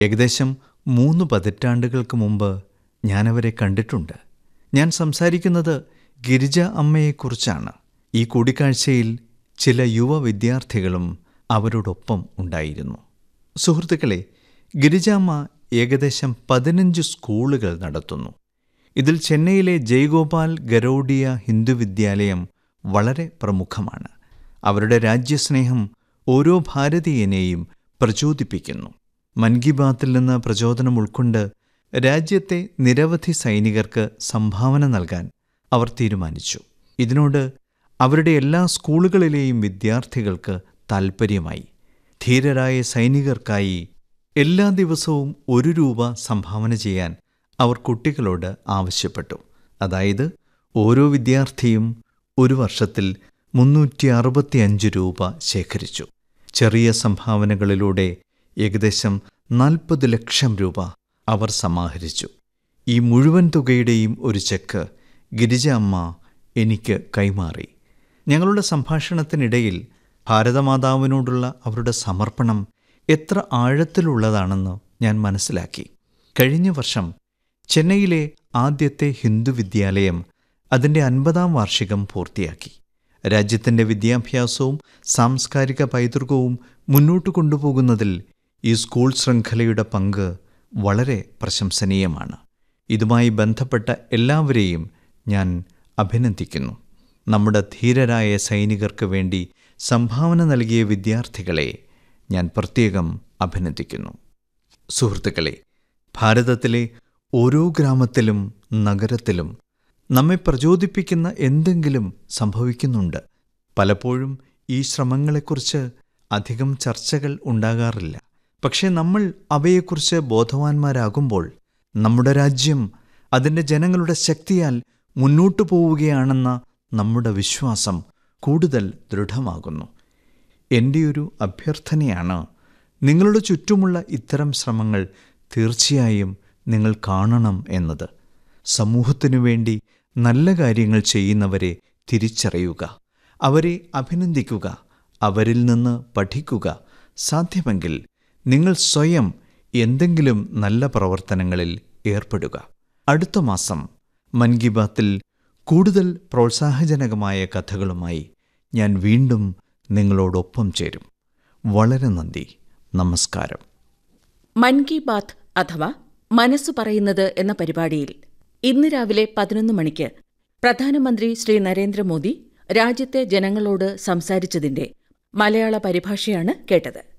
ഏകദേശം മൂന്ന് പതിറ്റാണ്ടുകൾക്ക് മുമ്പ് ഞാനവരെ കണ്ടിട്ടുണ്ട് ഞാൻ സംസാരിക്കുന്നത് ഗിരിജ അമ്മയെക്കുറിച്ചാണ് ഈ കൂടിക്കാഴ്ചയിൽ ചില യുവ വിദ്യാർത്ഥികളും അവരോടൊപ്പം ഉണ്ടായിരുന്നു സുഹൃത്തുക്കളെ ഗിരിജാമ്മ ഏകദേശം പതിനഞ്ച് സ്കൂളുകൾ നടത്തുന്നു ഇതിൽ ചെന്നൈയിലെ ജയ്ഗോപാൽ ഗരോഡിയ ഹിന്ദു വിദ്യാലയം വളരെ പ്രമുഖമാണ് അവരുടെ രാജ്യസ്നേഹം ഓരോ ഭാരതീയനെയും പ്രചോദിപ്പിക്കുന്നു മൻ കി ബാത്തിൽ നിന്ന് പ്രചോദനം ഉൾക്കൊണ്ട് രാജ്യത്തെ നിരവധി സൈനികർക്ക് സംഭാവന നൽകാൻ അവർ തീരുമാനിച്ചു ഇതിനോട് അവരുടെ എല്ലാ സ്കൂളുകളിലെയും വിദ്യാർത്ഥികൾക്ക് താൽപ്പര്യമായി ധീരരായ സൈനികർക്കായി എല്ലാ ദിവസവും ഒരു രൂപ സംഭാവന ചെയ്യാൻ അവർ കുട്ടികളോട് ആവശ്യപ്പെട്ടു അതായത് ഓരോ വിദ്യാർത്ഥിയും ഒരു വർഷത്തിൽ മുന്നൂറ്റി അറുപത്തിയഞ്ച് രൂപ ശേഖരിച്ചു ചെറിയ സംഭാവനകളിലൂടെ ഏകദേശം നാൽപ്പത് ലക്ഷം രൂപ അവർ സമാഹരിച്ചു ഈ മുഴുവൻ തുകയുടെയും ഒരു ചെക്ക് ഗിരിജ അമ്മ എനിക്ക് കൈമാറി ഞങ്ങളുടെ സംഭാഷണത്തിനിടയിൽ ഭാരതമാതാവിനോടുള്ള അവരുടെ സമർപ്പണം എത്ര ആഴത്തിലുള്ളതാണെന്ന് ഞാൻ മനസ്സിലാക്കി കഴിഞ്ഞ വർഷം ചെന്നൈയിലെ ആദ്യത്തെ ഹിന്ദു വിദ്യാലയം അതിൻ്റെ അൻപതാം വാർഷികം പൂർത്തിയാക്കി രാജ്യത്തിൻ്റെ വിദ്യാഭ്യാസവും സാംസ്കാരിക പൈതൃകവും മുന്നോട്ട് കൊണ്ടുപോകുന്നതിൽ ഈ സ്കൂൾ ശൃംഖലയുടെ പങ്ക് വളരെ പ്രശംസനീയമാണ് ഇതുമായി ബന്ധപ്പെട്ട എല്ലാവരെയും ഞാൻ അഭിനന്ദിക്കുന്നു നമ്മുടെ ധീരരായ സൈനികർക്ക് വേണ്ടി സംഭാവന നൽകിയ വിദ്യാർത്ഥികളെ ഞാൻ പ്രത്യേകം അഭിനന്ദിക്കുന്നു സുഹൃത്തുക്കളെ ഭാരതത്തിലെ ഓരോ ഗ്രാമത്തിലും നഗരത്തിലും നമ്മെ പ്രചോദിപ്പിക്കുന്ന എന്തെങ്കിലും സംഭവിക്കുന്നുണ്ട് പലപ്പോഴും ഈ ശ്രമങ്ങളെക്കുറിച്ച് അധികം ചർച്ചകൾ ഉണ്ടാകാറില്ല പക്ഷേ നമ്മൾ അവയെക്കുറിച്ച് ബോധവാന്മാരാകുമ്പോൾ നമ്മുടെ രാജ്യം അതിൻ്റെ ജനങ്ങളുടെ ശക്തിയാൽ മുന്നോട്ടു പോവുകയാണെന്ന നമ്മുടെ വിശ്വാസം കൂടുതൽ ദൃഢമാകുന്നു എൻ്റെ ഒരു അഭ്യർത്ഥനയാണ് നിങ്ങളുടെ ചുറ്റുമുള്ള ഇത്തരം ശ്രമങ്ങൾ തീർച്ചയായും നിങ്ങൾ കാണണം എന്നത് സമൂഹത്തിനു വേണ്ടി നല്ല കാര്യങ്ങൾ ചെയ്യുന്നവരെ തിരിച്ചറിയുക അവരെ അഭിനന്ദിക്കുക അവരിൽ നിന്ന് പഠിക്കുക സാധ്യമെങ്കിൽ നിങ്ങൾ സ്വയം എന്തെങ്കിലും നല്ല പ്രവർത്തനങ്ങളിൽ ഏർപ്പെടുക അടുത്ത മാസം മൻ കി ബാത്തിൽ കൂടുതൽ പ്രോത്സാഹജനകമായ കഥകളുമായി ഞാൻ വീണ്ടും നിങ്ങളോടൊപ്പം ചേരും വളരെ നന്ദി നമസ്കാരം മൻ കി ബാത്ത് അഥവാ മനസ്സ് പറയുന്നത് എന്ന പരിപാടിയിൽ ഇന്ന് രാവിലെ പതിനൊന്ന് മണിക്ക് പ്രധാനമന്ത്രി ശ്രീ നരേന്ദ്രമോദി രാജ്യത്തെ ജനങ്ങളോട് സംസാരിച്ചതിന്റെ മലയാള പരിഭാഷയാണ് കേട്ടത്